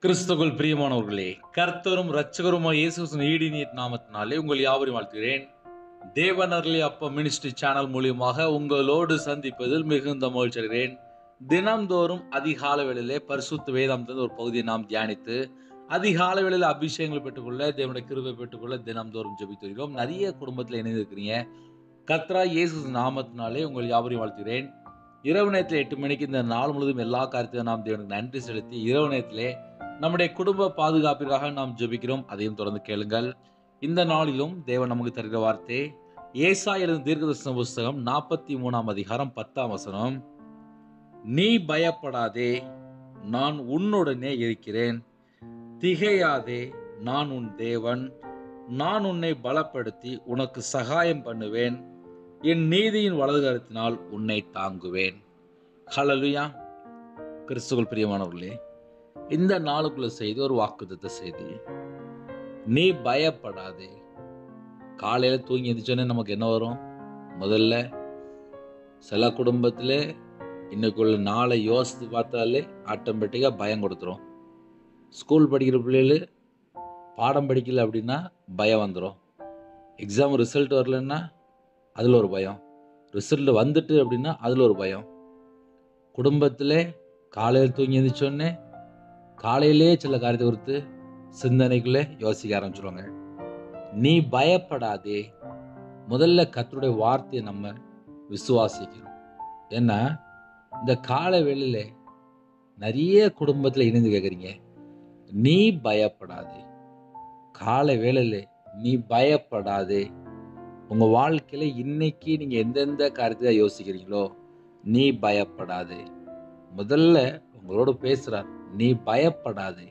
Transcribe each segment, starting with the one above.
கிறிஸ்துக்குள் பிரியமானவர்களே கர்த்தரும் இரட்சகருமாய் இயேசுவின் ஈடி நீட் நாமத்தினாலே உங்கள் யாவரையும் வாழ்த்துகிறேன் தேவனர்லி அப்ப மினிஸ்ட்ரி சேனல் மூலியமாக உங்களோடு சந்திப்பதில் மிகுந்த மகிழ்ச்சி அடைகிறேன் தினம்தோறும் அதிகாலை வேளையிலே பரிசுத்த வேதாந்தத்தின் ஒரு பகுதியை நாம் தியானித்து அதிகாலை வேளையில் அபிஷேகங்களை பெற்றுக்கொள்ள தேவனுடைய கிருபை பெற்றுக்கொள்ள தினம்தோறும் ஜெபித்து வருகிறோம் நிறைய குடும்பத்தில் இணைந்திருக்கிறீங்க கத்ரா இயேசு நாமத்தினாலே உங்கள் யாவரையும் வாழ்த்துகிறேன் இரவு நேரத்தில் எட்டு மணிக்கு இந்த நாள் முழுவதும் எல்லா காரியத்தையும் நாம் தேவனுக்கு நன்றி செலுத்தி இரவு நேரத்திலே நம்முடைய குடும்ப பாதுகாப்பிற்காக நாம் ஜெபிக்கிறோம் அதையும் தொடர்ந்து கேளுங்கள் இந்த நாளிலும் தேவன் நமக்கு தருகிற வார்த்தை ஏசா எழுதும் தீர்க்கதர்சன புஸ்தகம் நாற்பத்தி மூணாம் அதிகாரம் பத்தாம் வசனம் நீ பயப்படாதே நான் உன்னுடனே இருக்கிறேன் திகையாதே நான் உன் தேவன் நான் உன்னை பலப்படுத்தி உனக்கு சகாயம் பண்ணுவேன் என் நீதியின் வலது கருத்தினால் உன்னை தாங்குவேன் ஹalleluya கிறிஸ்துவுக்குள் பிரியமானவர்களே இந்த நாளுக்குள்ள செய்தி ஒரு வாக்குத்தத்த செய்தி நீ பயப்படாதே காலையில தூங்கி எந்திரிச்சோன்னே நமக்கு என்ன வரும் முதல்ல சில குடும்பத்தில் இன்னைக்குள்ள நாளை யோசித்து பார்த்தாலே ஆட்டோமேட்டிக்காக பயம் கொடுத்துரும் ஸ்கூல் படிக்கிற பிள்ளைகள் பாடம் படிக்கல அப்படின்னா பயம் வந்துடும் எக்ஸாம் ரிசல்ட் வரலன்னா அதில் ஒரு பயம் ரிசல்ட் வந்துட்டு அப்படின்னா அதில் ஒரு பயம் குடும்பத்தில் காலையில் தூங்கி எழுந்திரிச்சோடனே காலையிலே சில காரியத்தை குறித்து சிந்தனைக்குள்ளே யோசிக்க ஆரம்பிச்சிருவாங்க நீ பயப்படாதே முதல்ல கத்தருடைய வார்த்தையை நம்ம விசுவாசிக்கணும் ஏன்னா இந்த கால வேளையில நிறைய குடும்பத்தில் இணைந்து கேட்குறீங்க நீ பயப்படாதே காலை வேளையில நீ பயப்படாதே உங்க வாழ்க்கையில இன்னைக்கு நீங்க எந்தெந்த காரியத்தை யோசிக்கிறீங்களோ நீ பயப்படாதே முதல்ல உங்களோட பேசுறார் நீ பயப்படாதே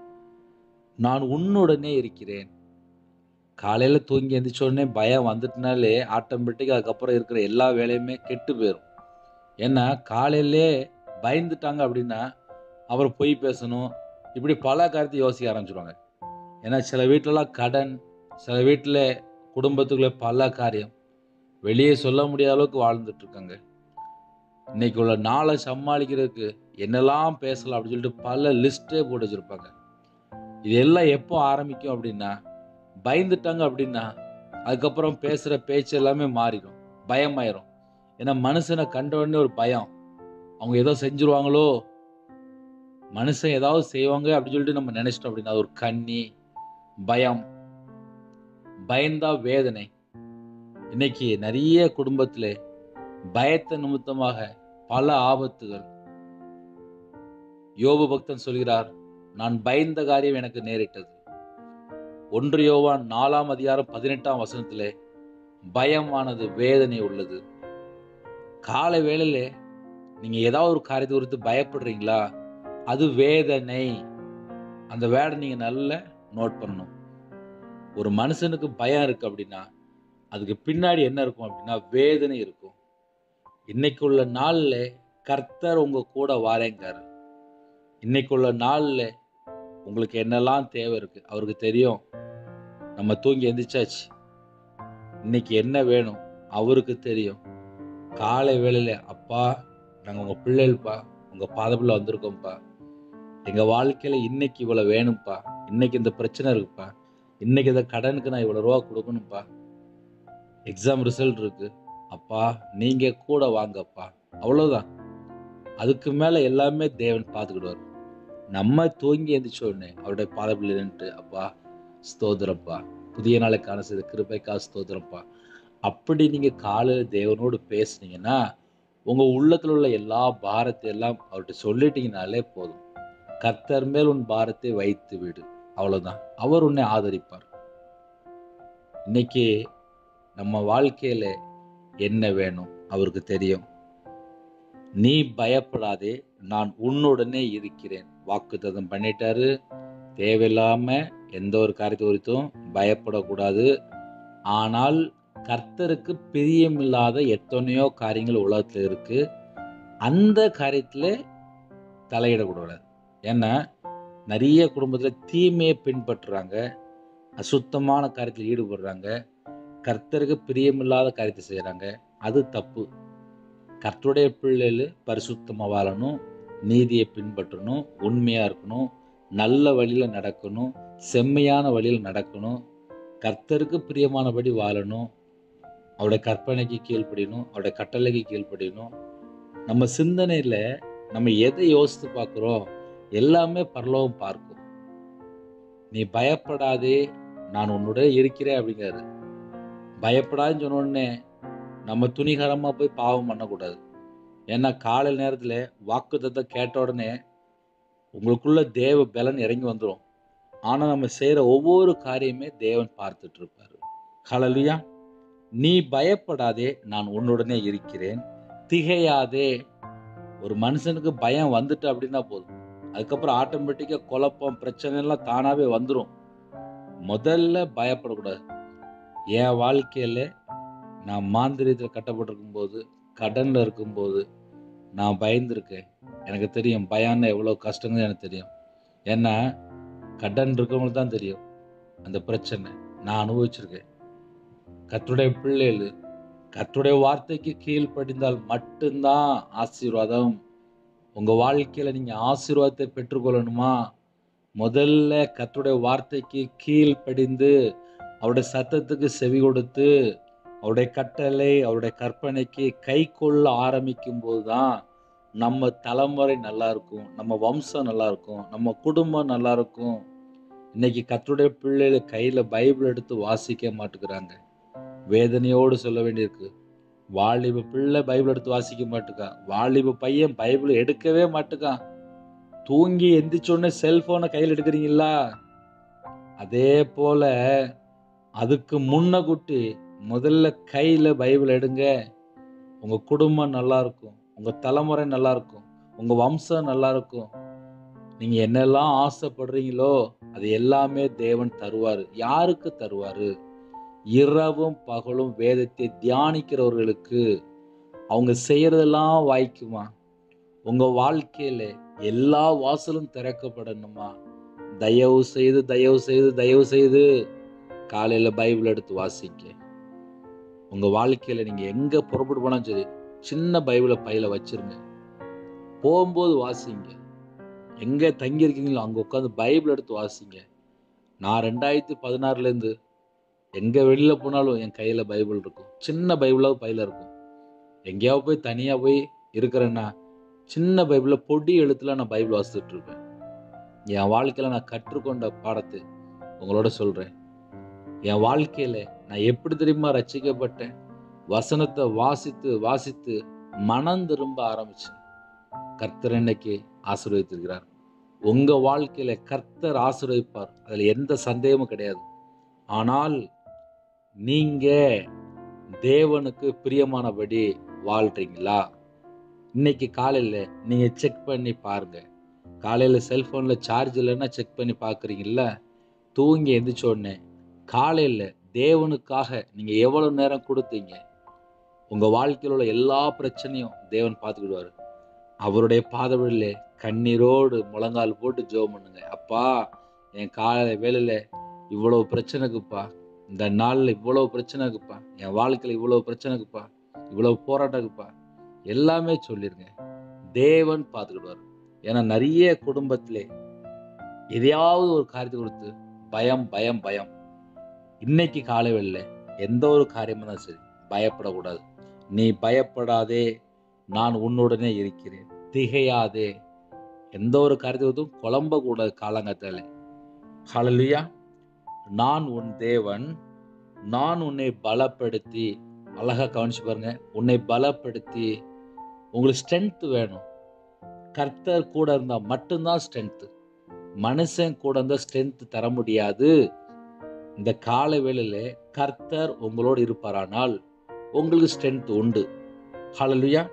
நான் உன்னுடனே இருக்கிறேன் காலையில தூங்கி எந்திரிச்ச உடனே பயம் வந்துட்டுனாலே ஆட்டோமேட்டிக்காக அதுக்கப்புறம் இருக்கிற எல்லா வேலையுமே கெட்டு போயிடும் ஏன்னா காலையிலே பயந்துட்டாங்க அப்படின்னா அவர் பொய் பேசணும் இப்படி பல காரியத்தை யோசிக்க ஆரம்பிச்சிருவாங்க ஏன்னா சில வீட்டிலலாம் கடன் சில வீட்டில் குடும்பத்துக்குள்ள பல காரியம் வெளியே சொல்ல முடியாத அளவுக்கு வாழ்ந்துட்டு இருக்காங்க இன்னைக்கு உள்ள நாளை சமாளிக்கிறதுக்கு என்னெல்லாம் பேசலாம் அப்படின்னு சொல்லிட்டு பல லிஸ்ட்டே போட்டு வச்சிருப்பாங்க இது எல்லாம் எப்போ ஆரம்பிக்கும் அப்படின்னா பயந்துட்டாங்க அப்படின்னா அதுக்கப்புறம் பேசுகிற பேச்சு எல்லாமே மாறிடும் பயமாயிரும் ஏன்னா மனுஷனை கண்ட உடனே ஒரு பயம் அவங்க ஏதோ செஞ்சுருவாங்களோ மனுஷன் ஏதாவது செய்வாங்க அப்படின்னு சொல்லிட்டு நம்ம நினைச்சிட்டோம் அப்படின்னா அது ஒரு கண்ணி பயம் பயந்தா வேதனை இன்னைக்கு நிறைய குடும்பத்துல பயத்த நிமித்தமாக பல ஆபத்துகள் யோபு பக்தன் சொல்கிறார் நான் பயந்த காரியம் எனக்கு நேரிட்டது ஒன்று யோவான் நாலாம் அதிகாரம் பதினெட்டாம் வசனத்திலே பயமானது வேதனை உள்ளது காலை வேளையில நீங்க ஏதாவது ஒரு காரியத்தை குறித்து பயப்படுறீங்களா அது வேதனை அந்த வேடை நீங்க நல்ல நோட் பண்ணணும் ஒரு மனுஷனுக்கு பயம் இருக்கு அப்படின்னா அதுக்கு பின்னாடி என்ன இருக்கும் அப்படின்னா வேதனை இருக்கும் இன்னைக்கு உள்ள நாள்ல கர்த்தர் உங்க கூட வாரேங்காரு இன்னைக்கு உள்ள நாள்ல உங்களுக்கு என்னெல்லாம் தேவை இருக்கு அவருக்கு தெரியும் நம்ம தூங்கி எந்திரிச்சாச்சு இன்னைக்கு என்ன வேணும் அவருக்கு தெரியும் காலை வேளையில அப்பா நாங்கள் உங்க பிள்ளைகள்ப்பா உங்க பாதப்பில் வந்திருக்கோம்ப்பா எங்க வாழ்க்கையில இன்னைக்கு இவ்வளவு வேணும்ப்பா இன்னைக்கு இந்த பிரச்சனை இருக்குப்பா இன்னைக்கு இந்த கடனுக்கு நான் இவ்வளவு ரூபா கொடுக்கணும்ப்பா எக்ஸாம் ரிசல்ட் இருக்கு அப்பா நீங்க கூட வாங்கப்பா அவ்வளவுதான் அதுக்கு மேல எல்லாமே தேவன் பார்த்துக்கிடுவார் நம்ம தூங்கி எந்திரிச்ச உடனே அவருடைய பாதப்பில் நின்றுட்டு அப்பா ஸ்தோத்திரப்பா புதிய நாளைக்கான செய்த கிருபைக்கா ஸ்தோத்திரப்பா அப்படி நீங்க காலையில தேவனோடு பேசுனீங்கன்னா உங்க உள்ளத்துல உள்ள எல்லா பாரத்தை எல்லாம் அவர்கிட்ட சொல்லிட்டீங்கனாலே போதும் கர்த்தர் மேல் உன் பாரத்தை வைத்து விடு அவ்வளவுதான் அவர் உன்னை ஆதரிப்பார் இன்னைக்கு நம்ம வாழ்க்கையில என்ன வேணும் அவருக்கு தெரியும் நீ பயப்படாதே நான் உன்னுடனே இருக்கிறேன் வாக்குத்தத்தம் பண்ணிட்டாரு தேவையில்லாம எந்த ஒரு காரியத்தை குறித்தும் பயப்படக்கூடாது ஆனால் கர்த்தருக்கு பிரியமில்லாத எத்தனையோ காரியங்கள் உலகத்தில் இருக்கு அந்த காரியத்துல தலையிடக்கூடாது ஏன்னா நிறைய குடும்பத்தில் தீமையை பின்பற்றுறாங்க அசுத்தமான காரியத்தில் ஈடுபடுறாங்க கர்த்தருக்கு பிரியமில்லாத காரியத்தை செய்கிறாங்க அது தப்பு கர்த்தருடைய பிள்ளைகள் பரிசுத்தமாக வாழணும் நீதியை பின்பற்றணும் உண்மையாக இருக்கணும் நல்ல வழியில் நடக்கணும் செம்மையான வழியில் நடக்கணும் கர்த்தருக்கு பிரியமானபடி வாழணும் அவருடைய கற்பனைக்கு கீழ்ப்படியணும் அவருடைய கட்டளைக்கு கீழ்ப்படியணும் நம்ம சிந்தனையில் நம்ம எதை யோசித்து பார்க்குறோம் எல்லாமே பரலோகம் பார்க்கும் நீ பயப்படாதே நான் உன்னுடைய இருக்கிறேன் அப்படிங்கிறாரு பயப்படாதுன்னு சொன்ன உடனே நம்ம துணிகரமாக போய் பாவம் பண்ணக்கூடாது ஏன்னா காலை நேரத்தில் வாக்குத்தத்தை கேட்ட உடனே உங்களுக்குள்ள தேவ பலன் இறங்கி வந்துடும் ஆனால் நம்ம செய்கிற ஒவ்வொரு காரியமே தேவன் பார்த்துட்டு இருப்பார் ஹalleluya நீ பயப்படாதே நான் உன்னுடனே இருக்கிறேன் திகையாதே ஒரு மனுஷனுக்கு பயம் வந்துட்டு அப்படின்னா போதும் அதுக்கப்புறம் ஆட்டோமேட்டிக்காக குழப்பம் பிரச்சனை எல்லாம் தானாகவே வந்துடும் முதல்ல பயப்படக்கூடாது என் வாழ்க்கையில் நான் மாந்திரியத்தில் கட்டப்பட்டிருக்கும் போது கடனில் இருக்கும்போது நான் பயந்துருக்கேன் எனக்கு தெரியும் பயம்னா எவ்வளோ கஷ்டங்கள் எனக்கு தெரியும் ஏன்னா கடன் இருக்கவங்களுக்கு தான் தெரியும் அந்த பிரச்சனை நான் அனுபவிச்சிருக்கேன் கத்துடைய பிள்ளைகள் கத்துடைய வார்த்தைக்கு கீழ்ப்படிந்தால் மட்டும்தான் ஆசீர்வாதம் உங்கள் வாழ்க்கையில் நீங்கள் ஆசீர்வாதத்தை பெற்றுக்கொள்ளணுமா முதல்ல கத்துடைய வார்த்தைக்கு கீழ்ப்படிந்து அவருடைய சத்தத்துக்கு செவி கொடுத்து அவருடைய கட்டளை அவருடைய கற்பனைக்கு கை கொள்ள ஆரம்பிக்கும் போது தான் நம்ம தலைமுறை நல்லா இருக்கும் நம்ம வம்சம் நல்லா இருக்கும் நம்ம குடும்பம் நல்லா இருக்கும் இன்னைக்கு கத்துடைய பிள்ளைகள் கையில் பைபிள் எடுத்து வாசிக்க மாட்டேங்கிறாங்க வேதனையோடு சொல்ல வேண்டியிருக்கு வாலிப பிள்ளை பைபிள் எடுத்து வாசிக்க மாட்டுக்கான் வாலிப பையன் பைபிள் எடுக்கவே மாட்டுக்கான் தூங்கி எந்திரிச்சோடனே செல்போனை கையில் எடுக்கிறீங்களா அதே போல அதுக்கு முன்ன குட்டி முதல்ல கையில் பைபிள் எடுங்க உங்கள் குடும்பம் நல்லா இருக்கும் உங்கள் தலைமுறை நல்லா இருக்கும் உங்கள் வம்சம் நல்லா இருக்கும் நீங்கள் என்னெல்லாம் ஆசைப்படுறீங்களோ அது எல்லாமே தேவன் தருவார் யாருக்கு தருவார் இரவும் பகலும் வேதத்தை தியானிக்கிறவர்களுக்கு அவங்க செய்யறதெல்லாம் வாய்க்குமா உங்கள் வாழ்க்கையில் எல்லா வாசலும் திறக்கப்படணுமா தயவு செய்து தயவு செய்து தயவு செய்து காலையில் பைபிள் எடுத்து வாசிங்க உங்கள் வாழ்க்கையில் நீங்கள் எங்கே புறப்பட்டு போனாலும் சரி சின்ன பைபிளை பையில வச்சிருங்க போகும்போது வாசிங்க எங்கே தங்கியிருக்கீங்களோ அங்கே உட்காந்து பைபிள் எடுத்து வாசிங்க நான் ரெண்டாயிரத்தி பதினாறுலேருந்து எங்கே வெளியில் போனாலும் என் கையில் பைபிள் இருக்கும் சின்ன பைபிளாக பையில் இருக்கும் எங்கேயாவது போய் தனியாக போய் இருக்கிறேன்னா சின்ன பைபிளில் பொடி எழுத்துல நான் பைபிள் வாசித்துட்டு இருப்பேன் என் வாழ்க்கையில் நான் கற்றுக்கொண்ட பாடத்தை உங்களோட சொல்கிறேன் என் வாழ்க்கையில் நான் எப்படி தெரியுமா ரசிக்கப்பட்டேன் வசனத்தை வாசித்து வாசித்து மனம் திரும்ப ஆரம்பிச்சேன் கர்த்தர் இன்னைக்கு ஆசீர்வதித்திருக்கிறார் உங்க வாழ்க்கையில கர்த்தர் ஆசீர்வதிப்பார் அதுல எந்த சந்தேகமும் கிடையாது ஆனால் நீங்க தேவனுக்கு பிரியமானபடி வாழ்றீங்களா இன்னைக்கு காலையில் நீங்கள் செக் பண்ணி பாருங்க காலையில் செல்ஃபோனில் சார்ஜ் இல்லைன்னா செக் பண்ணி பார்க்குறீங்கள தூங்கி எந்திரிச்ச உடனே காலையில் தேவனுக்காக நீங்கள் எவ்வளோ நேரம் கொடுத்தீங்க உங்கள் வாழ்க்கையில் உள்ள எல்லா பிரச்சனையும் தேவன் பார்த்துக்கிடுவார் அவருடைய பாதவழியில் கண்ணீரோடு முழங்கால் போட்டு ஜெபம் பண்ணுங்க அப்பா என் காலை வேலையில் இவ்வளோ பிரச்சனைக்குப்பா இந்த நாளில் இவ்வளோ பிரச்சனைக்குப்பா என் வாழ்க்கையில் இவ்வளோ பிரச்சனைக்குப்பா இவ்வளோ போராட்டக்குப்பா எல்லாமே சொல்லிருங்க தேவன் பார்த்துக்கிடுவார் ஏன்னா நிறைய குடும்பத்திலே எதையாவது ஒரு காரியத்தை கொடுத்து பயம் பயம் பயம் இன்னைக்கு காலை வேளையில எந்த ஒரு காரியமும் தான் சரி பயப்படக்கூடாது நீ பயப்படாதே நான் உன்னுடனே இருக்கிறேன் திகையாதே எந்த ஒரு காரியத்தையும் குழம்ப கூடாது காலங்கத்தால ஹalleluya நான் உன் தேவன் நான் உன்னை பலப்படுத்தி அழகா கவனிச்சு பாருங்க உன்னை பலப்படுத்தி உங்களுக்கு ஸ்ட்ரென்த் வேணும் கர்த்தர் கூட இருந்தா மட்டும்தான் ஸ்ட்ரென்த் மனுஷன் கூட இருந்தா ஸ்ட்ரென்த் தர முடியாது இந்த கால வேளையில கர்த்தர் உங்களோடு இருப்பாரானால் உங்களுக்கு ஸ்ட்ரென்த் உண்டு ஹalleluya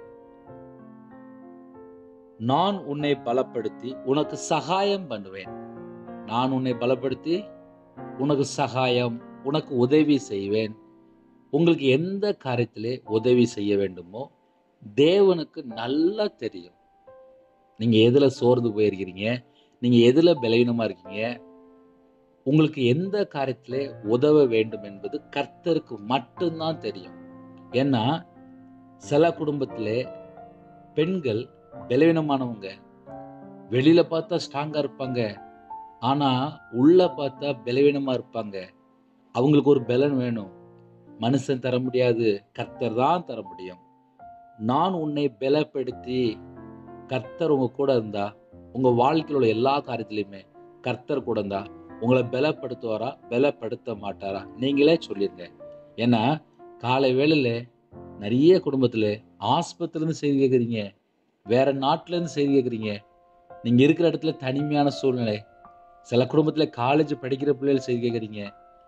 நான் உன்னை பலப்படுத்தி உனக்கு சகாயம் பண்ணுவேன் நான் உன்னை பலப்படுத்தி உனக்கு சகாயம் உனக்கு உதவி செய்வேன் உங்களுக்கு எந்த காரியத்திலே உதவி செய்ய வேண்டுமோ தேவனுக்கு நல்லா தெரியும் நீங்க எதுல சோர்ந்து போயிருக்கிறீங்க நீங்க எதுல பலவீனமா இருக்கீங்க உங்களுக்கு எந்த காரியத்திலே உதவ வேண்டும் என்பது கர்த்தருக்கு மட்டும்தான் தெரியும் ஏன்னா சில குடும்பத்திலே பெண்கள் பலவீனமானவங்க வெளியில பார்த்தா ஸ்ட்ராங்கா இருப்பாங்க ஆனா உள்ள பார்த்தா பலவீனமா இருப்பாங்க அவங்களுக்கு ஒரு பலன் வேணும் மனுஷன் தர முடியாது கர்த்தர் தான் தர முடியும் நான் உன்னை பலப்படுத்தி கர்த்தர் உங்க கூட இருந்தா உங்க வாழ்க்கையில் உள்ள எல்லா காரியத்திலையுமே கர்த்தர் கூட இருந்தா உங்களை பலப்படுத்துவாரா பலப்படுத்த மாட்டாரா நீங்களே சொல்லிருங்க ஏன்னா காலை வேளையில நிறைய குடும்பத்துல ஆஸ்பத்திரில இருந்து செய்தி கேட்குறீங்க வேற நாட்டுல இருந்து செய்தி கேட்குறீங்க நீங்க இருக்கிற இடத்துல தனிமையான சூழ்நிலை சில குடும்பத்துல காலேஜ் படிக்கிற பிள்ளைகள் செய்தி கேட்குறீங்க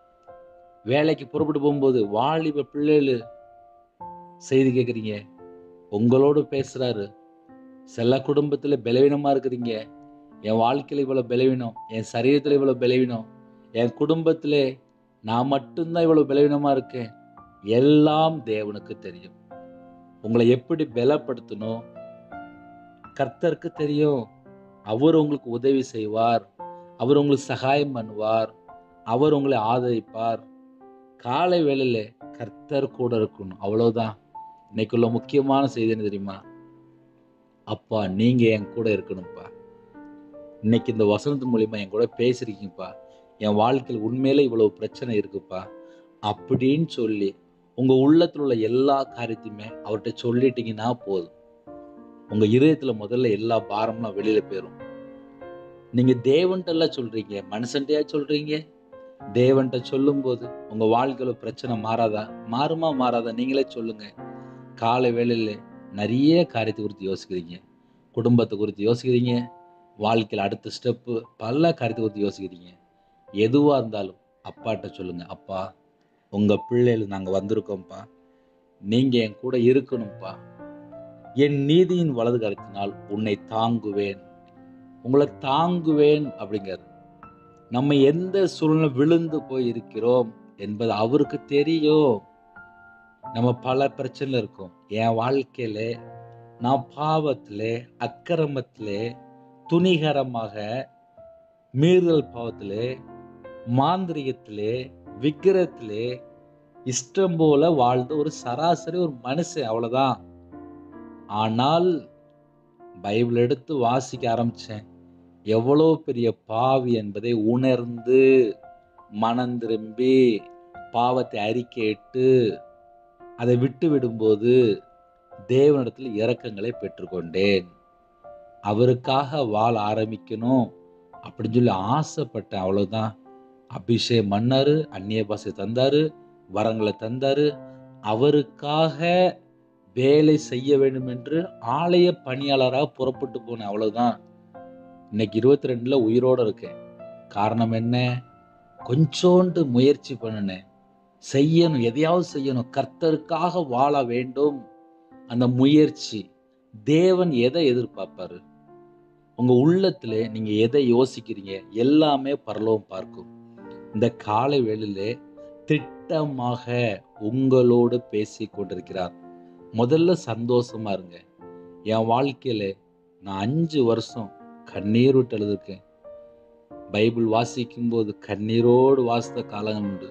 வேலைக்கு புறப்பட்டு போகும்போது வாலிப பிள்ளைகள் செய்தி கேட்குறீங்க உங்களோடு பேசுறாரு சில குடும்பத்துல பலவீனமா இருக்கிறீங்க என் வாழ்க்கையில இவ்வளவு பலவீனம் என் சரீரத்துல இவ்வளவு பலவீனம் என் குடும்பத்துல நான் மட்டும்தான் இவ்வளவு பலவீனமா இருக்கேன் எல்லாம் தேவனுக்கு தெரியும் உங்களை எப்படி பலப்படுத்தணும் கர்த்தருக்கு தெரியும் அவர் உங்களுக்கு உதவி செய்வார் அவர் உங்களுக்கு சகாயம் பண்ணுவார் அவர் உங்களை ஆதரிப்பார் காலை வேளையில கர்த்தர் கூட இருக்கணும் அவ்வளவுதான் இன்னைக்குள்ள முக்கியமான செய்தி என்ன தெரியுமா அப்பா நீங்க என் கூட இருக்கணும்ப்பா இன்னைக்கு இந்த வசனத்து மூலியமா என் கூட பேசிருக்கீங்கப்பா என் வாழ்க்கையில் உண்மையில இவ்வளவு பிரச்சனை இருக்குப்பா அப்படின்னு சொல்லி உங்க உள்ளத்துல உள்ள எல்லா காரியத்தையுமே அவர்கிட்ட சொல்லிட்டீங்கன்னா போதும் உங்க இதயத்துல முதல்ல எல்லா பாரம்லாம் வெளியில போயிடும் நீங்க தேவன்ட்ட எல்லாம் சொல்றீங்க மனுஷன்டையா சொல்றீங்க தேவன்ட்ட சொல்லும்போது உங்க வாழ்க்கையில பிரச்சனை மாறாதா மாறுமா மாறாதா நீங்களே சொல்லுங்க காலை வேளையில நிறைய காரியத்தை குறித்து யோசிக்கிறீங்க குடும்பத்தை குறித்து யோசிக்கிறீங்க வாழ்க்கையில் அடுத்த ஸ்டெப்பு பல காரியத்தை குறித்து யோசிக்கிறீங்க எதுவாக இருந்தாலும் அப்பாட்ட சொல்லுங்க அப்பா உங்க பிள்ளைகள் நாங்கள் வந்திருக்கோம்ப்பா நீங்க என் கூட இருக்கணும்ப்பா என் நீதியின் வலது கருத்தினால் உன்னை தாங்குவேன் உங்களை தாங்குவேன் அப்படிங்கிறார் நம்ம எந்த சூழ்நிலை விழுந்து போய் இருக்கிறோம் என்பது அவருக்கு தெரியும் நம்ம பல பிரச்சனையில் இருக்கோம் என் வாழ்க்கையில நான் பாவத்திலே அக்கிரமத்திலே துணிகரமாக மீறுதல் பாவத்திலே மாந்திரிகத்திலே விக்கிரத்திலே இஷ்டம் போல வாழ்ந்த ஒரு சராசரி ஒரு மனுஷன் அவ்வளவுதான் ஆனால் பைபிள் எடுத்து வாசிக்க ஆரம்பிச்சேன் எவ்வளோ பெரிய பாவி என்பதை உணர்ந்து மனம் திரும்பி பாவத்தை அறிக்கையிட்டு அதை விட்டு விடும்போது தேவனிடத்தில் இரக்கங்களை பெற்றுக்கொண்டேன் அவருக்காக வாழ ஆரம்பிக்கணும் அப்படின்னு சொல்லி ஆசைப்பட்டேன் அவ்வளவுதான் அபிஷேகம் பண்ணாரு அந்நிய பாஷை தந்தாரு வரங்களை தந்தாரு அவருக்காக வேலை செய்ய வேண்டும் என்று ஆலய பணியாளராக புறப்பட்டு போனேன் அவ்வளவுதான் இன்னைக்கு இருபத்தி ரெண்டுல உயிரோட இருக்கேன் காரணம் என்ன கொஞ்சோண்டு முயற்சி பண்ணினேன் செய்யணும் எதையாவது செய்யணும் கர்த்தருக்காக வாழ வேண்டும் அந்த முயற்சி தேவன் எதை எதிர்பார்ப்பாரு உங்க உள்ளத்துல நீங்க எதை யோசிக்கிறீங்க எல்லாமே பரலோகம் பார்க்கும் இந்த காலை வேளையிலே திட்டமாக உங்களோடு பேசி கொண்டிருக்கிறார் முதல்ல சந்தோஷமா இருங்க என் வாழ்க்கையில நான் அஞ்சு வருஷம் கண்ணீர் விட்டு எழுதிருக்கேன் பைபிள் வாசிக்கும் போது கண்ணீரோடு வாசித்த காலம் உண்டு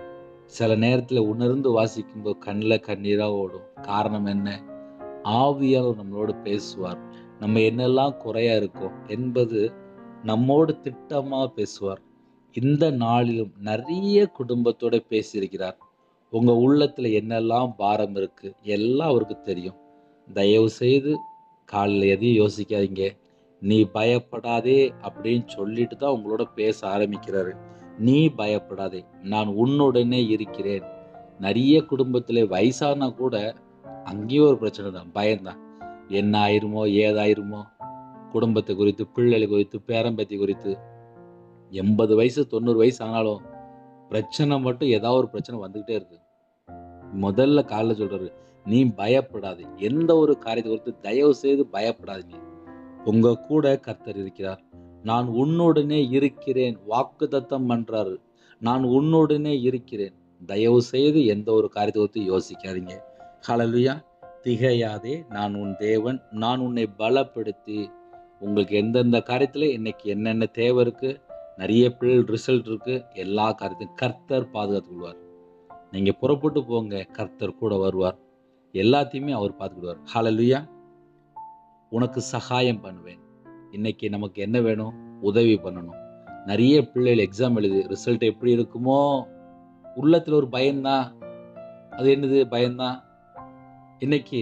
சில நேரத்தில் உணர்ந்து வாசிக்கும்போது கண்ணில் கண்ணீராக ஓடும் காரணம் என்ன ஆவியானவர் நம்மளோடு பேசுவார் நம்ம என்னெல்லாம் குறையா இருக்கோம் என்பது நம்மோடு திட்டமாக பேசுவார் இந்த நாளிலும் நிறைய குடும்பத்தோட பேசியிருக்கிறார் உங்க உள்ளத்துல என்னெல்லாம் பாரம் இருக்கு எல்லாம் அவருக்கு தெரியும் தயவு செய்து காலையில் எதையும் யோசிக்காதீங்க நீ பயப்படாதே அப்படின்னு சொல்லிட்டு தான் உங்களோட பேச ஆரம்பிக்கிறாரு நீ பயப்படாதே நான் உன்னுடனே இருக்கிறேன் நிறைய குடும்பத்திலே வயசானா கூட அங்கேயும் ஒரு பிரச்சனை தான் பயம்தான் என்ன ஆயிருமோ ஏதாயிருமோ குடும்பத்தை குறித்து பிள்ளைகள் குறித்து பேரம்பத்தி குறித்து எண்பது வயசு தொண்ணூறு வயசு ஆனாலும் பிரச்சனை மட்டும் ஏதாவது ஒரு பிரச்சனை வந்துகிட்டே இருக்கு முதல்ல காலைல சொல்றாரு நீ பயப்படாது எந்த ஒரு காரியத்தை குறித்து தயவு செய்து பயப்படாதீங்க உங்க கூட கர்த்தர் இருக்கிறார் நான் உன்னுடனே இருக்கிறேன் வாக்கு தத்தம் பண்றாரு நான் உன்னுடனே இருக்கிறேன் தயவு செய்து எந்த ஒரு காரியத்தை குறித்து யோசிக்காதீங்க ஹalleluya திகையாதே நான் உன் தேவன் நான் உன்னை பலப்படுத்தி உங்களுக்கு எந்தெந்த காரியத்துல இன்னைக்கு என்னென்ன தேவை இருக்கு நிறைய பிள்ளைகள் ரிசல்ட் இருக்கு எல்லா காரியத்தையும் கர்த்தர் பாதுகாத்து கொள்வார் நீங்க புறப்பட்டு போங்க கர்த்தர் கூட வருவார் எல்லாத்தையுமே அவர் பார்த்துக்கிடுவார் ஹalleluya உனக்கு சகாயம் பண்ணுவேன் இன்னைக்கு நமக்கு என்ன வேணும் உதவி பண்ணணும் நிறைய பிள்ளைகள் எக்ஸாம் எழுது ரிசல்ட் எப்படி இருக்குமோ உள்ளத்துல ஒரு பயம்தான் அது என்னது பயம்தான் இன்னைக்கு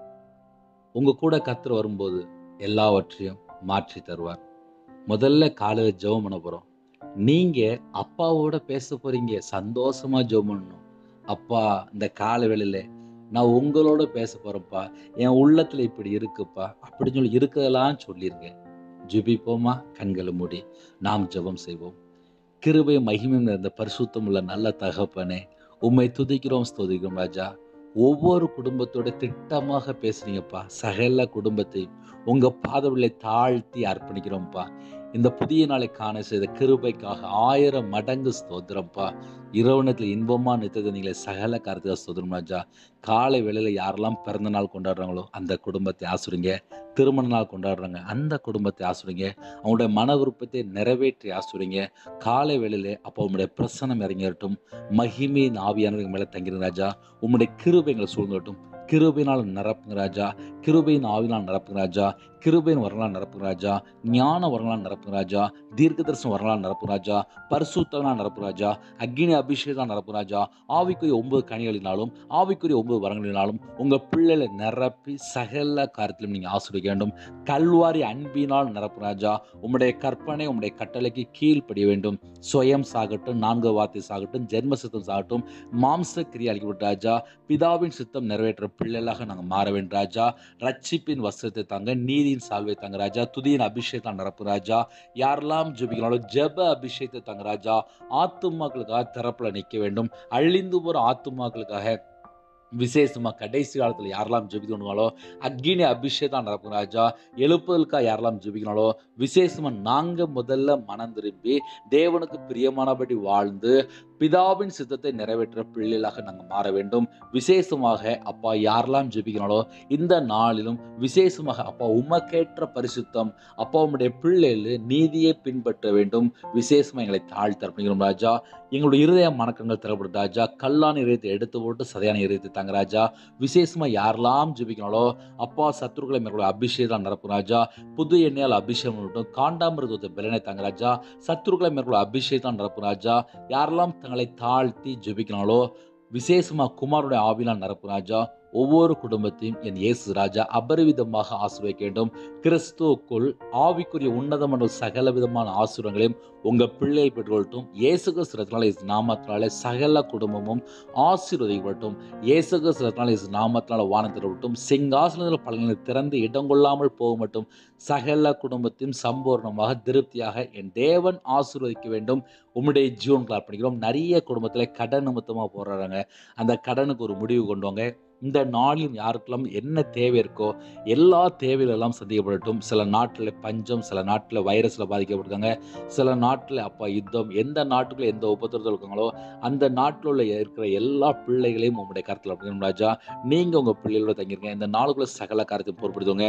உங்க கூட கத்தர் வரும்போது எல்லாவற்றையும் மாற்றி தருவார் முதல்ல காலையில ஜெபம் பண்ண போறோம் நீங்க அப்பாவோட பேச போறீங்க சந்தோஷமா ஜெபம் பண்ணணும் அப்பா இந்த கால வேளையில நான் உங்களோட பேச போறேன்ப்பா என் உள்ளத்துல இப்படி இருக்குப்பா அப்படின்னு சொல்லி இருக்கிறதெல்லாம் சொல்லிருங்க ஜெபிப்போமா கண்களை மூடி நாம் ஜெபம் செய்வோம் கிருபை மகிமையும் நிறைந்த பரிசுத்தம் உள்ள நல்ல தகப்பனே உம்மை துதிக்கிறோம் ஸ்தோதிக்கிறோம் ராஜா ஒவ்வொரு குடும்பத்தோட திட்டமாக பேசுறீங்கப்பா சகல குடும்பத்தையும் உங்க பாதவிலை தாழ்த்தி அர்ப்பணிக்கிறோம்ப்பா இந்த புதிய நாளை காண செய்த கிருபைக்காக ஆயிரம் மடங்கு ஸ்தோத்திரம்ப்பா இரவணத்தில் இன்பமா நித்தது நீங்களே சகல காரத்துக்காக ஸ்தோத்திரம் ராஜா காலை வேளையில யாரெல்லாம் பிறந்த நாள் கொண்டாடுறாங்களோ அந்த குடும்பத்தை ஆசுறீங்க திருமண நாள் கொண்டாடுறாங்க அந்த குடும்பத்தை ஆசுறீங்க அவங்களுடைய மன விருப்பத்தை நிறைவேற்றி ஆசுறீங்க காலை வேளையில அப்போ உங்களுடைய பிரசனம் இறங்கிடட்டும் மகிமையின் ஆவியானது எங்க மேல தங்கிருங்க ராஜா உம்முடைய கிருபைங்களை சூழ்ந்துட்டும் கிருபையினால் நிரப்புங்க ராஜா கிருபையின் ஆவினால் நிரப்புங்க ராஜா கிருபையின் வரலால் நிரப்புங்க ராஜா ஞான வரலால் நிரப்புங்க ராஜா தீர்க்கதரிசனம் வரலால் நிரப்புங்க ராஜா பரிசுத்தனால் நிரப்புங்க ராஜா அக்னி அபிஷேகம் நிரப்புங்க ராஜா ஆவிக்குரிய ஒன்பது கனிகளினாலும் ஆவிக்குரிய ஒன்பது வரங்களினாலும் உங்க பிள்ளைகளை நிரப்பி சகல காரியத்திலும் நீங்க ஆசிரிக்க வேண்டும் கல்வாரி அன்பினால் நிரப்புங்க ராஜா உம்முடைய கற்பனை உம்முடைய கட்டளைக்கு கீழ்ப்படிய வேண்டும் சுயம் சாகட்டும் நான்கு வார்த்தை சாகட்டும் ஜென்ம சித்தம் சாகட்டும் மாம்ச கிரியை அளிக்கப்பட்ட ராஜா பிதாவின் சித்தம் நிறைவேற்ற பிள்ளைகளாக நாங்கள் மாற வேண்டும் ராஜா ரட்சிப்பின் வஸ்திரத்தை தாங்க நீதியின் சால்வை தாங்க ராஜா துதியின் அபிஷேகத்தை நிரப்பு ராஜா யாரெல்லாம் ஜெபிக்கிறாலும் ஜெப அபிஷேகத்தை தாங்க ராஜா ஆத்துமாக்களுக்காக திறப்புல நிற்க வேண்டும் அழிந்து போற ஆத்துமாக்களுக்காக விசேஷமா கடைசி காலத்துல யாரெல்லாம் ஜெபிக்கணுங்களோ அக்னி அபிஷேகம் நடக்கும் ராஜா எழுப்புதலுக்காக யாரெல்லாம் ஜெபிக்கணாலோ விசேஷமா நாங்க முதல்ல மனம் திரும்பி தேவனுக்கு பிரியமானபடி வாழ்ந்து பிதாவின் சித்தத்தை நிறைவேற்ற பிள்ளைகளாக நாங்கள் மாற வேண்டும் விசேஷமாக அப்பா யாரெல்லாம் ஜெபிக்கிறாங்களோ இந்த நாளிலும் விசேஷமாக அப்பா உமக்கேற்ற பரிசுத்தம் அப்பா உம்முடைய பிள்ளைகள் நீதியை பின்பற்ற வேண்டும் விசேஷமா எங்களை தாழ்த்தி அர்ப்பணிக்கிறோம் ராஜா எங்களுடைய இருதய மணக்கங்கள் திறப்படும் ராஜா கல்லான இதயத்தை எடுத்து போட்டு சதையான இதயத்தை தாங்க ராஜா விசேஷமா யாரெல்லாம் ஜெபிக்கிறாங்களோ அப்பா சத்துருக்களை மேற்கொள்ள அபிஷேகம் நடக்கும் ராஜா புது எண்ணெயால் அபிஷேகம் பண்ணட்டும் காண்டாமிருதத்தை பலனை தாங்க ராஜா சத்துருக்களை மேற்கொள்ள அபிஷேகம் நடக்கும் ராஜா யாரெல்லாம் தங்களை தாழ்த்தி ஜெபிக்கிறாங்களோ விசேஷமா குமாருடைய ஆவினால் நிரப்பு ராஜா ஒவ்வொரு குடும்பத்தையும் என் இயேசு ராஜா அபரிவிதமாக ஆசிர்வதிக்க வேண்டும் கிறிஸ்துவுக்குள் ஆவிக்குரிய உன்னதமான சகல விதமான ஆசுரங்களையும் உங்க பிள்ளைகள் பெற்றுக்கொள்ளட்டும் இயேசு கிறிஸ்துனால இஸ் நாமத்தினால சகல குடும்பமும் ஆசீர்வதிக்கப்பட்டும் இயேசு கிறிஸ்துனால இஸ் நாமத்தினால வானத்தில் விட்டும் சிங்காசனத்தில் பலனை திறந்து இடம் கொள்ளாமல் போக மட்டும் சகல குடும்பத்தையும் சம்பூர்ணமாக திருப்தியாக என் தேவன் ஆசீர்வதிக்க வேண்டும் உம்முடைய ஜீவன்கள் அர்ப்பணிக்கிறோம் நிறைய குடும்பத்தில் கடன் நிமித்தமாக போராடுறாங்க அந்த கடனுக்கு ஒரு முடிவு கொண்டு வாங்க இந்த நாளிலும் யாருக்கெல்லாம் என்ன தேவை இருக்கோ எல்லா தேவைகளெல்லாம் சந்திக்கப்படட்டும் சில நாட்டில் பஞ்சம் சில நாட்டில் வைரஸில் பாதிக்கப்பட்டிருக்காங்க சில நாட்டில் அப்பா யுத்தம் எந்த நாட்டுக்குள்ள எந்த உபத்திரத்தில் இருக்காங்களோ அந்த நாட்டில் உள்ள இருக்கிற எல்லா பிள்ளைகளையும் உங்களுடைய கருத்தில் அப்படின்னு ராஜா நீங்கள் உங்கள் பிள்ளைகளோட தங்கியிருக்கீங்க இந்த நாளுக்குள்ள சகல காரியத்தை பொறுப்படுத்துவங்க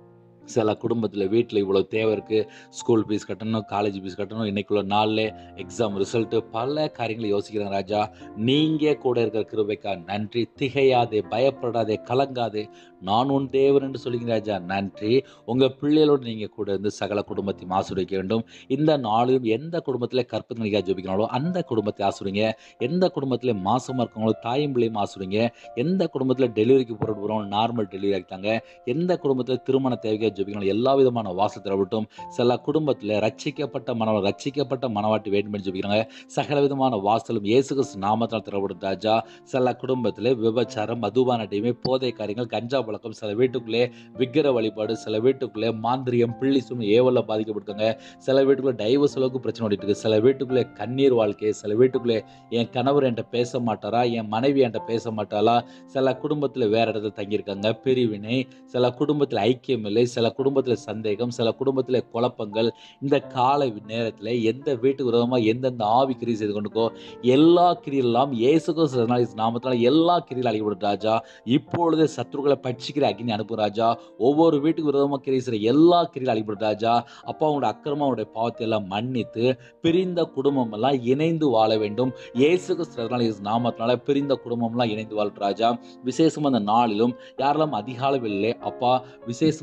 சில குடும்பத்தில் வீட்டில் இவ்வளோ தேவை இருக்குது ஸ்கூல் ஃபீஸ் கட்டணும் காலேஜ் ஃபீஸ் கட்டணும் இன்னைக்குள்ள நாளில் எக்ஸாம் ரிசல்ட்டு பல காரியங்களை யோசிக்கிறேன் ராஜா நீங்கள் கூட இருக்கிற கிருபைக்கா நன்றி திகையாதே பயப்படாதே கலங்காதே நான் உன் தேவன் என்று சொல்லிங்க ராஜா நன்றி உங்கள் பிள்ளைகளோடு நீங்கள் கூட இருந்து சகல குடும்பத்தையும் ஆசிரியக்க வேண்டும் இந்த நாளிலும் எந்த குடும்பத்தில் கற்பனைக்காக ஜெபிக்கிறாங்களோ அந்த குடும்பத்தை ஆசிரிங்க எந்த குடும்பத்தில் மாசமாக இருக்காங்களோ தாயும் பிள்ளையும் ஆசிரிங்க எந்த குடும்பத்தில் டெலிவரிக்கு போகிற போகிறோம் நார்மல் டெலிவரி ஆகிட்டாங்க எந்த குடும்பத்தில் திருமண தேவைக்காக ஜெபிக்கணும் எல்லா விதமான வாசல் திறவட்டும் சில குடும்பத்தில் ரட்சிக்கப்பட்ட மன ரட்சிக்கப்பட்ட மனவாட்டி வேண்டும் என்று ஜெபிக்கிறாங்க சகல விதமான வாசலும் இயேசு கிறிஸ்து நாமத்தால் திறப்படும் ராஜா சில குடும்பத்தில் விபச்சாரம் மதுபான அடிமை போதை காரியங்கள் கஞ்சா பழக்கம் சில வீட்டுக்குள்ளே விக்கிர வழிபாடு சில வீட்டுக்குள்ளே மாந்திரியம் பிள்ளி சுமை ஏவல்ல பாதிக்கப்பட்டிருக்காங்க சில வீட்டுக்குள்ளே டைவர்ஸ் அளவுக்கு பிரச்சனை ஓடிட்டு இருக்கு சில வீட்டுக்குள்ளே கண்ணீர் வாழ்க்கை சில வீட்டுக்குள்ளே என் கணவர் என்கிட்ட பேச மாட்டாரா என் மனைவி என்கிட்ட பேச மாட்டாளா சில குடும்பத்தில் வேற இடத்துல தங்கியிருக்காங்க பிரிவினை சில குடும்பத்தில் ஐக்கியம் இல்லை சில குடும்பத்தில் சந்தேகம் சில குடும்பத்தில் குழப்பங்கள் இந்த கால நேரத்தில் எந்த வீட்டுக்கு விரோதமாக எந்தெந்த ஆவி கிரி செய்து கொண்டுக்கோ எல்லா கிரியெல்லாம் இயேசுக்கோ நாமத்தினால எல்லா கிரியில் அழிக்கப்படும் ராஜா இப்பொழுது சத்துருக்களை பட்சிக்கிற அக்னி அனுப்பும் ராஜா ஒவ்வொரு வீட்டுக்கு விரோதமாக கிரி செய்கிற எல்லா கிரியில் அழிக்கப்படும் ராஜா அப்பா அவங்களோட அக்கிரமம் அவருடைய பாவத்தை எல்லாம் மன்னித்து பிரிந்த குடும்பம் எல்லாம் இணைந்து வாழ வேண்டும் இயேசுக்கு நாமத்தினால பிரிந்த குடும்பம் எல்லாம் இணைந்து வாழ் ராஜா விசேஷமா அந்த நாளிலும் யாரெல்லாம் அதிகால வெளியிலே அப்பா விசேஷமா விசை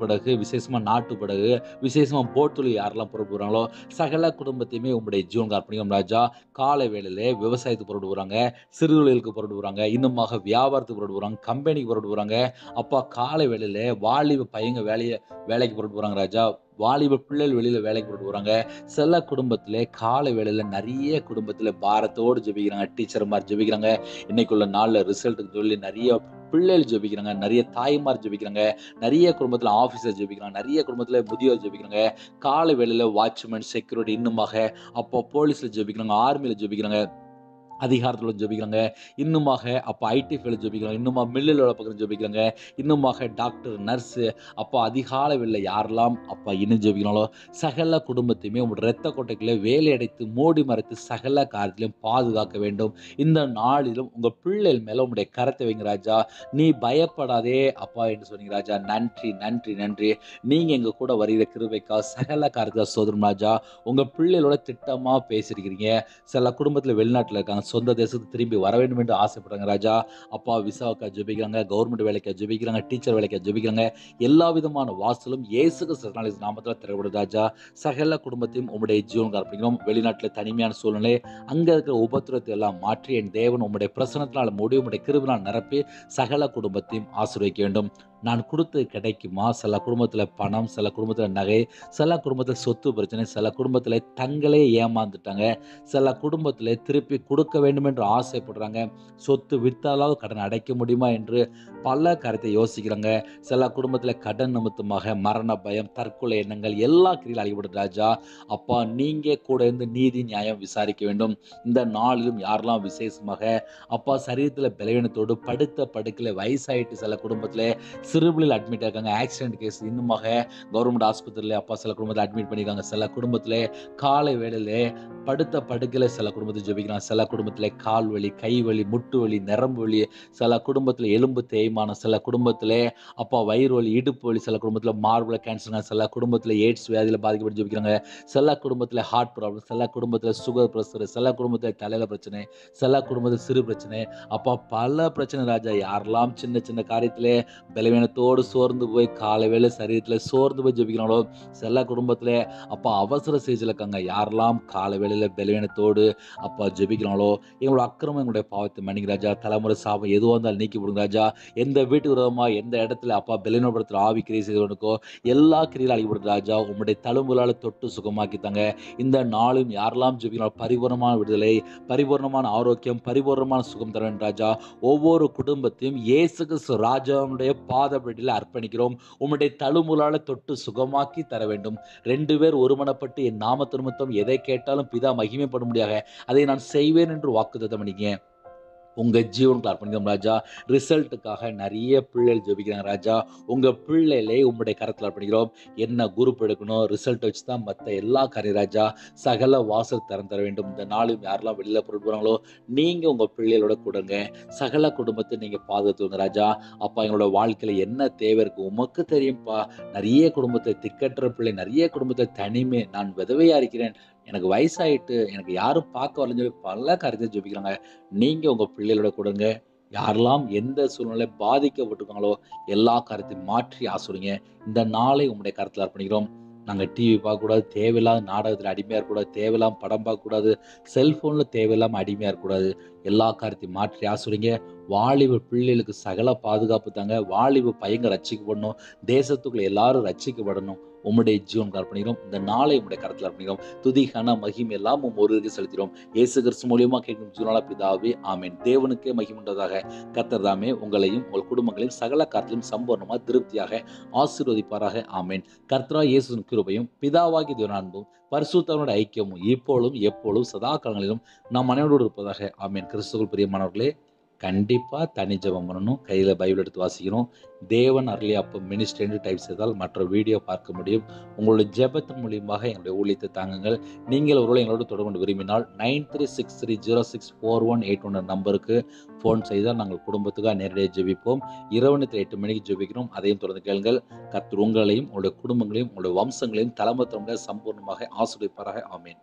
படகு விசேஷமாக நாட்டு படகு விசேஷமாக போட் தொழில் யாரெல்லாம் புறப்பட்டு வராங்களோ சகல குடும்பத்தையுமே உங்களுடைய ஜீவன் அர்ப்பணிக்கும் ராஜா காலை வேளையிலே விவசாயத்துக்கு புறப்பட்டு வராங்க சிறு தொழிலுக்கு புறப்பட்டு வராங்க இன்னுமாக வியாபாரத்துக்கு புறப்பட்டு வராங்க கம்பெனிக்கு புறப்பட்டு வராங்க அப்பா காலை வேளையில வாலிப பையங்க வேலையை வேலைக்கு புறப்பட்டு வராங்க ராஜா வாலிப பிள்ளைகள் வெளியில் வேலைக்கு போட்டு வராங்க சில குடும்பத்தில் காலை வேளையில் நிறைய குடும்பத்தில் பாரத்தோடு ஜெபிக்கிறாங்க டீச்சர் மாதிரி ஜெபிக்கிறாங்க இன்னைக்குள்ள நாளில் ரிசல்ட்டுக்கு சொல்லி நிறைய பிள்ளைகள் ஜெபிக்கிறாங்க நிறைய தாய்மார் ஜெபிக்கிறாங்க நிறைய குடும்பத்தில் ஆஃபீஸர் ஜெபிக்கிறாங்க நிறைய குடும்பத்தில் முதியோர் ஜெபிக்கிறாங்க காலை வேளையில் வாட்ச்மேன் செக்யூரிட்டி இன்னுமாக அப்போ போலீஸில் ஜெபிக்கிறாங்க ஆர்மியில் ஜெபிக்கிறாங்க அதிகாரத்தில் ஜெபிக்கிறாங்க இன்னுமாக அப்போ ஐடி ஃபீல்டு ஜெபிக்கிறாங்க இன்னுமா மில்லில் உள்ள பக்கம் ஜெபிக்கிறாங்க இன்னுமாக டாக்டர் நர்ஸு அப்போ அதிகால வெளில யாரெல்லாம் அப்பா இன்னும் ஜெபிக்கிறாங்களோ சகல குடும்பத்தையுமே உங்களோட ரத்த கொட்டைக்குள்ளே வேலை அடைத்து மூடி மறைத்து சகல காரியத்திலையும் பாதுகாக்க வேண்டும் இந்த நாளிலும் உங்கள் பிள்ளைகள் மேலே உங்களுடைய கரத்தை வைங்க ராஜா நீ பயப்படாதே அப்பா என்று சொன்னீங்க ராஜா நன்றி நன்றி நன்றி நீங்கள் எங்கள் கூட வருகிற கிருபைக்கா சகல காரியத்தை சோதரம் ராஜா உங்கள் பிள்ளைகளோட திட்டமாக பேசியிருக்கிறீங்க சில குடும்பத்தில் வெளிநாட்டில் இருக்காங்க சொந்த தேசத்துக்கு திரும்பி வர வேண்டும் என்று ஆசைப்படுறாங்க ராஜா அப்பா விசாவுக்கா ஜெபிக்கிறாங்க கவர்மெண்ட் வேலைக்கா ஜெபிக்கிறாங்க டீச்சர் வேலைக்கா ஜெபிக்கிறாங்க எல்லா விதமான வாசலும் இயேசுக்கு சரணாலி நாமத்தில் திறப்படுது ராஜா சகல குடும்பத்தையும் உங்களுடைய ஜீவன் அர்ப்பணிக்கிறோம் வெளிநாட்டில் தனிமையான சூழ்நிலை அங்கே இருக்கிற உபத்திரத்தை எல்லாம் மாற்றி என் தேவன் உங்களுடைய பிரசனத்தினால் முடிவு உங்களுடைய கிருபினால் நிரப்பி சகல குடும்பத்தையும் ஆசீர்வதிக்க வேண்டும் நான் கொடுத்தது கிடைக்குமா சில குடும்பத்தில் பணம் சில குடும்பத்தில் நகை சில குடும்பத்தில் சொத்து பிரச்சனை சில குடும்பத்தில் தங்களே ஏமாந்துட்டாங்க சில குடும்பத்தில் திருப்பி கொடுக்க வேண்டும் என்று ஆசைப்படுறாங்க சொத்து விற்றாலாவது கடன் அடைக்க முடியுமா என்று பல கருத்தை யோசிக்கிறாங்க சில குடும்பத்தில் கடன் நிமித்தமாக மரண பயம் தற்கொலை எண்ணங்கள் எல்லா கிரியில் அழிபடுது ராஜா அப்பா நீங்கள் கூட இருந்து நீதி நியாயம் விசாரிக்க வேண்டும் இந்த நாளிலும் யாரெல்லாம் விசேஷமாக அப்பா சரீரத்தில் பலவீனத்தோடு படுத்த படுக்கையில் வயசாயிட்டு சில குடும்பத்தில் சிறுபிள்ளையில் அட்மிட் ஆயிருக்காங்க ஆக்சிடென்ட் கேஸ் இன்னுமாக கவர்மெண்ட் ஆஸ்பத்திரியில் அப்பா சில குடும்பத்தில் அட்மிட் பண்ணியிருக்காங்க சில குடும்பத்தில் காலை வேளையில் படுத்த படுக்கையில் சில குடும்பத்தில் ஜெபிக்கிறாங்க சில குடும்பத்தில் கால் வலி கை வலி முட்டு வலி நரம்பு வலி சில குடும்பத்தில் எலும்பு தேய்மானம் சில குடும்பத்தில் அப்பா வயிறு வலி இடுப்பு வலி சில குடும்பத்தில் மார்புல கேன்சருங்க சில குடும்பத்தில் எய்ட்ஸ் வியாதியில் பாதிக்கப்பட்டு ஜெபிக்கிறாங்க சில குடும்பத்தில் ஹார்ட் ப்ராப்ளம் சில குடும்பத்தில் சுகர் ப்ரெஷர் சில குடும்பத்தில் தலையில் பிரச்சனை சில குடும்பத்தில் சிறு பிரச்சனை அப்பா பல பிரச்சனை ராஜா யாரெல்லாம் சின்ன சின்ன காரியத்திலே பலவீனத்தோடு சோர்ந்து போய் காலை வேளை சரீரத்தில் சோர்ந்து போய் ஜெபிக்கிறாங்களோ சில குடும்பத்தில் அப்பா அவசர ஸ்டேஜில் இருக்காங்க யாரெல்லாம் காலை வேளையில் பலவீனத்தோடு அப்பா ஜெபிக்கிறாங்களோ எங்களோட அக்கிரமம் எங்களுடைய பாவத்தை மன்னிங்க ராஜா தலைமுறை சாபம் எதுவாக இருந்தாலும் நீக்கி விடுங்க ராஜா எந்த வீட்டு விரோதமாக எந்த இடத்துல அப்பா பலவீனப்படுத்துகிற ஆவி கிரியை செய்தவனுக்கோ எல்லா கிரியிலும் அழிபடுது ராஜா உங்களுடைய தழும்புலால் தொட்டு சுகமாக்கித்தாங்க இந்த நாளும் யாரெல்லாம் ஜெபிக்கிறாங்களோ பரிபூர்ணமான விடுதலை பரிபூர்ணமான ஆரோக்கியம் பரிபூர்ணமான சுகம் தர வேண்டும் ராஜா ஒவ்வொரு குடும்பத்தையும் இயேசு கிறிஸ்து ராஜாவுடைய பாதப்படியில் அர்ப்பணிக்கிறோம் உம்முடைய தழுமுலால தொட்டு சுகமாக்கி தர வேண்டும் ரெண்டு பேர் ஒருமனப்பட்டு என் நாமத்து நிமித்தம் எதை கேட்டாலும் பிதா மகிமைப்பட முடியாக அதை நான் செய்வேன் என்று வாக்குத்தத்தம் பண்ணிக்கங்க உங்கள் ஜீவனுக்கு அர்ப்பணிக்கிறோம் ராஜா ரிசல்ட்டுக்காக நிறைய பிள்ளைகள் ஜெபிக்கிறாங்க ராஜா உங்கள் பிள்ளைகளே உங்களுடைய கரத்தில் அர்ப்பணிக்கிறோம் என்ன குரூப் எடுக்கணும் ரிசல்ட் வச்சு தான் மற்ற எல்லா காரியம் ராஜா சகல வாசல் திறந்து தர வேண்டும் இந்த நாளும் யாரெல்லாம் வெளியில் பொருள் போகிறாங்களோ நீங்கள் உங்கள் பிள்ளைகளோட கொடுங்க சகல குடும்பத்தை நீங்கள் பாதுகாத்துங்க ராஜா அப்பா எங்களோட வாழ்க்கையில் என்ன தேவை இருக்குது உமக்கு தெரியும்ப்பா நிறைய குடும்பத்தை திக்கற்ற பிள்ளை நிறைய குடும்பத்தை தனிமை நான் விதவையாக இருக்கிறேன் எனக்கு வயசாயிட்டு எனக்கு யாரும் பார்க்க வரலன்னு சொல்லி பல காரியத்தை ஜெபிக்கிறாங்க நீங்கள் உங்கள் பிள்ளைகளோட கொடுங்க யாரெல்லாம் எந்த சூழ்நிலை பாதிக்கப்பட்டிருக்காங்களோ எல்லா காரியத்தையும் மாற்றி ஆசுறீங்க இந்த நாளை உங்களுடைய கருத்தில் அர்ப்பணிக்கிறோம் நாங்கள் டிவி பார்க்கக்கூடாது தேவையில்லாத நாடகத்தில் அடிமையாக இருக்கக்கூடாது தேவையில்லாம படம் பார்க்கக்கூடாது செல்ஃபோனில் தேவையில்லாமல் அடிமையாக இருக்கக்கூடாது எல்லா காரியத்தையும் மாற்றி ஆசுறீங்க வாலிப பிள்ளைகளுக்கு சகல பாதுகாப்பு தாங்க வாலிப பையங்க ரட்சிக்கப்படணும் தேசத்துக்குள்ள எல்லாரும் ரட்சிக்கப்படணும் உம்முடைய ஜீவன் அர்ப்பணிக்கிறோம் இந்த நாளை உம்முடைய கருத்தில் அர்ப்பணிக்கிறோம் துதி கன மகிம் எல்லாம் உம் ஒருவருக்கு செலுத்தினோம் இயேசு கிறிஸ்து மூலியமா கேட்கும் ஜீவனால பிதாவே ஆமேன் தேவனுக்கே மகிமுண்டதாக கர்த்தர் தாமே உங்களையும் உங்கள் குடும்பங்களையும் சகல காரத்திலும் சம்பூர்ணமாக திருப்தியாக ஆசீர்வதிப்பாராக ஆமேன் கர்த்தரா இயேசுவின் கிருபையும் பிதாவாகி தேவன் அன்பும் பரிசுத்தவனோட ஐக்கியமும் இப்பொழுதும் எப்பொழுதும் சதா காலங்களிலும் நாம் அனைவரோடு இருப்பதாக ஆமேன் கிறிஸ்துவ பிரியமானவர்களே கண்டிப்பாக தனி ஜெபம் பண்ணணும் கையில் பைபிள் எடுத்து வாசிக்கணும் தேவன் அருளி அப்போ மினிஸ்ட்ரி டைப் செய்தால் மற்ற வீடியோ பார்க்க முடியும் உங்களுடைய ஜெபத்தின் மூலியமாக எங்களுடைய ஊழியத்தை தாங்குங்கள் நீங்கள் ஒருவேளை எங்களோடு தொடர்பு கொண்டு விரும்பினால் nine three six three zero six four one eight one நம்பருக்கு ஃபோன் செய்தால் நாங்கள் குடும்பத்துக்காக நேரடியாக ஜெபிப்போம் இரவு நேரத்தில் எட்டு மணிக்கு ஜெபிக்கிறோம் அதையும் தொடர்ந்து கேளுங்கள் கர்த்தர் உங்களையும் உங்களுடைய குடும்பங்களையும் உங்களுடைய வம்சங்களையும் தலைமை தலைமுறை சம்பூர்ணமாக ஆசிரியப்பாராக ஆமேன்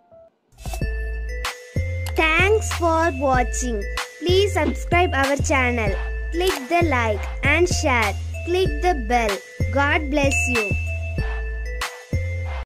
Thanks for watching. Please subscribe our channel. Click the like and share. click the bell. God bless you.